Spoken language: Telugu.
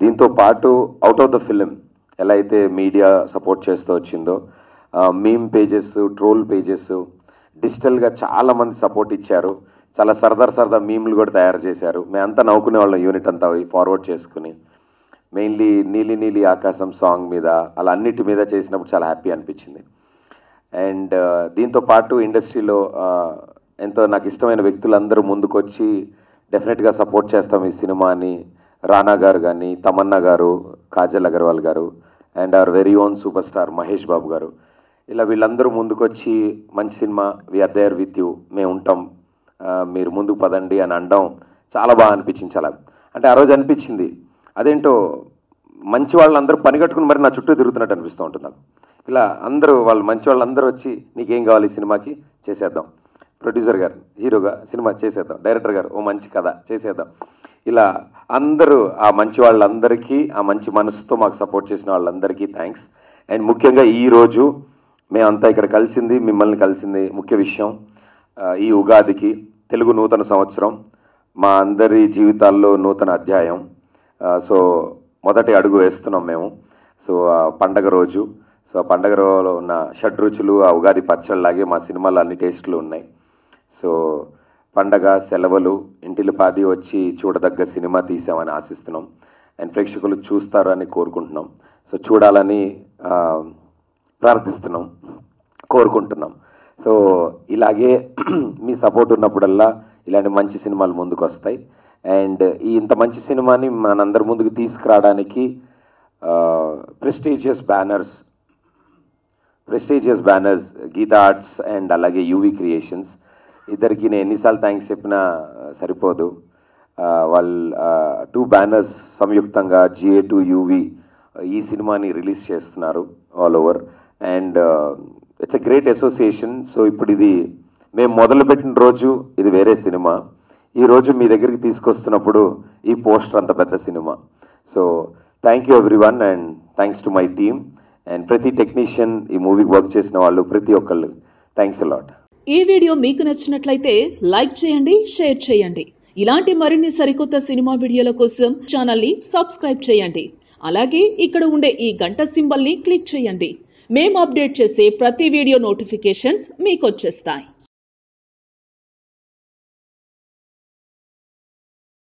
దీంతో పాటు అవుట్ ఆఫ్ ద ఫిలిం ఎలా అయితే మీడియా సపోర్ట్ చేస్తూ వచ్చిందో మీమ్ పేజెస్ ట్రోల్ పేజెస్ డిజిటల్గా చాలా మంది సపోర్ట్ ఇచ్చారు చాలా సరదా సరదా మీమ్లు కూడా తయారు చేశారు మేమంతా నవ్వుకునే వాళ్ళం యూనిట్ అంతా ఫార్వర్డ్ చేసుకుని మెయిన్లీ నీలి నీలి ఆకాశం సాంగ్ మీద అలా అన్నిటి మీద చేసినప్పుడు చాలా హ్యాపీ అనిపించింది అండ్ దీంతో పాటు ఇండస్ట్రీలో ఎంతో నాకు ఇష్టమైన వ్యక్తులందరూ ముందుకొచ్చి డెఫినెట్గా సపోర్ట్ చేస్తాం ఈ సినిమాని రానా గారు కానీ తమన్నా గారు కాజల్ అగర్వాల్ గారు and our very own super star Mahesh Babu గారు ఇలా వీళ్ళందరూ ముందుకొచ్చి మంచి cinema we are there with you మేము ఉంటాం ఆ, మీరు ముందుకు పదండి అని అనడం చాలా బాగా అనిపించింది చాలా అంటే ఆ రోజు అనిపించింది అదేంటో మంచి వాళ్ళందరూ పని కట్టుకుని మరి నా చుట్టూ తిరుగుతున్నట్టు అనిపిస్తూ ఉంటుంది నాకు ఇలా అందరూ వాళ్ళు మంచి వాళ్ళందరూ వచ్చి నీకేం కావాలి ఈ సినిమాకి చేసేద్దాం ప్రొడ్యూసర్ గారు హీరోగా సినిమా చేసేద్దాం డైరెక్టర్ గారు ఓ మంచి కథ చేసేద్దాం ఇలా అందరూ ఆ మంచి వాళ్ళందరికీ ఆ మంచి మనసుతో మాకు సపోర్ట్ చేసిన వాళ్ళందరికీ థ్యాంక్స్ అండ్ ముఖ్యంగా ఈ రోజు మేమంతా ఇక్కడ కలిసింది మిమ్మల్ని కలిసింది ముఖ్య విషయం ఆ, ఈ ఉగాదికి తెలుగు నూతన సంవత్సరం మా అందరి జీవితాల్లో నూతన అధ్యాయం ఆ, సో మొదటి అడుగు వేస్తున్నాం మేము సో ఆ పండగ రోజు సో ఆ పండగ రోజులో ఉన్న షడ్రుచులు ఆ ఉగాది పచ్చళ్ళలాగే మా సినిమాలో అన్ని టేస్ట్లు ఉన్నాయి సో పండగ సెలవులు ఇంటిలిపాది వచ్చి చూడదగ్గ సినిమా తీసామని ఆశిస్తున్నాం అండ్ ప్రేక్షకులు చూస్తారని కోరుకుంటున్నాం సో చూడాలని ఆ, ప్రార్థిస్తున్నాం కోరుకుంటున్నాం సో ఇలాగే మీ సపోర్ట్ ఉన్నప్పుడల్లా ఇలాంటి మంచి సినిమాలు ముందుకు వస్తాయి అండ్ ఈ ఇంత మంచి సినిమాని మనందరి ముందుకు తీసుకురావడానికి prestigious banners prestigious banners Geetha arts and అలాగే యూవి క్రియేషన్స్ ఇద్దరికి నేను ఎన్నిసార్లు థ్యాంక్స్ చెప్పినా ఆ, సరిపోదు ఆ, వాళ్ళ టూ బ్యానర్స్ సంయుక్తంగా జిఏ టు యూవి ఈ సినిమాని రిలీజ్ చేస్తున్నారు all over and it's a great association so ఇప్పుడు ఇది మేము మొదలుపెట్టిన రోజు ఇది వేరే సినిమా ఈ రోజు మీ దగ్గరికి తీసుకొస్తున్నప్పుడు ఈ పోస్టర్ అంత పెద్ద cinema so thank you everyone and thanks to my team and ప్రతి టెక్నీషియన్ ఈ మూవీకి వర్క్ చేసిన వాళ్ళు ప్రతి ఒక్కళ్ళు థ్యాంక్స్ అలాట్ ఈ వీడియో మీకు నచ్చినట్లయితే లైక్ చేయండి షేర్ చేయండి ఇలాంటి మరిన్ని సరికొత్త సినిమా వీడియోల కోసం ఛానల్ని సబ్స్క్రైబ్ చేయండి అలాగే ఇక్కడ ఉండే ఈ గంట సింబల్ని క్లిక్ చేయండి మేము అప్డేట్ చేసే ప్రతి వీడియో నోటిఫికేషన్స్ మీకు వచ్చేస్తాయి